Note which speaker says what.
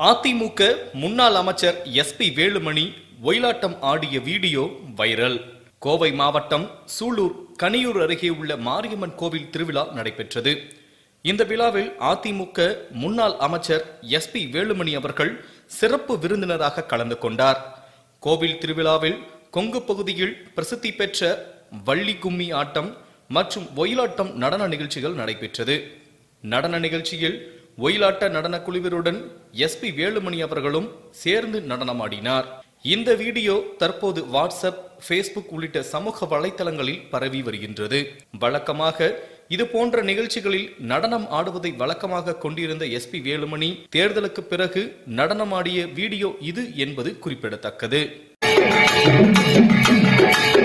Speaker 1: அதிமுக முன்னாள் அமைச்சர் எஸ்பி வேலுமணி ஒயிலாட்டம் ஆடிய வீடியோ வைரல் கோவை மாவட்டம் சூலூர் கனியூர் அருகே உள்ள மாரியம்மன் கோவில் திருவிழா நடைபெற்றது இந்த விழாவில் அதிமுக முன்னாள் அமைச்சர் எஸ்பி வேலுமணி அவர்கள் சிறப்பு விருந்தினராக கலந்து கொண்டார் கோவில் திருவிழாவில் கொங்கு பகுதியில் பிரசித்தி பெற்ற வள்ளி கும்மி ஆட்டம் மற்றும் ஒயிலாட்டம் நடன நிகழ்ச்சிகள் நடைபெற்றது நடன நிகழ்ச்சியில் ஒயிலாட்ட நடன குழுவினருடன் எஸ்பி வேலுமணி அவர்களும் சேர்ந்து நடனமாடினார் இந்த வீடியோ தற்போது வாட்ஸ்அப் ஃபேஸ்புக் உள்ளிட்ட சமூக வலைத்தளங்களில் பரவி வருகின்றது வழக்கமாக இது போன்ற நிகழ்ச்சிகளில் நடனம் ஆடுவதை வழக்கமாக கொண்டிருந்த எஸ்பி வேலுமணி தேர்தலுக்கு பிறகு நடனமாடிய வீடியோ இது என்பது குறிப்பிடத்தக்கது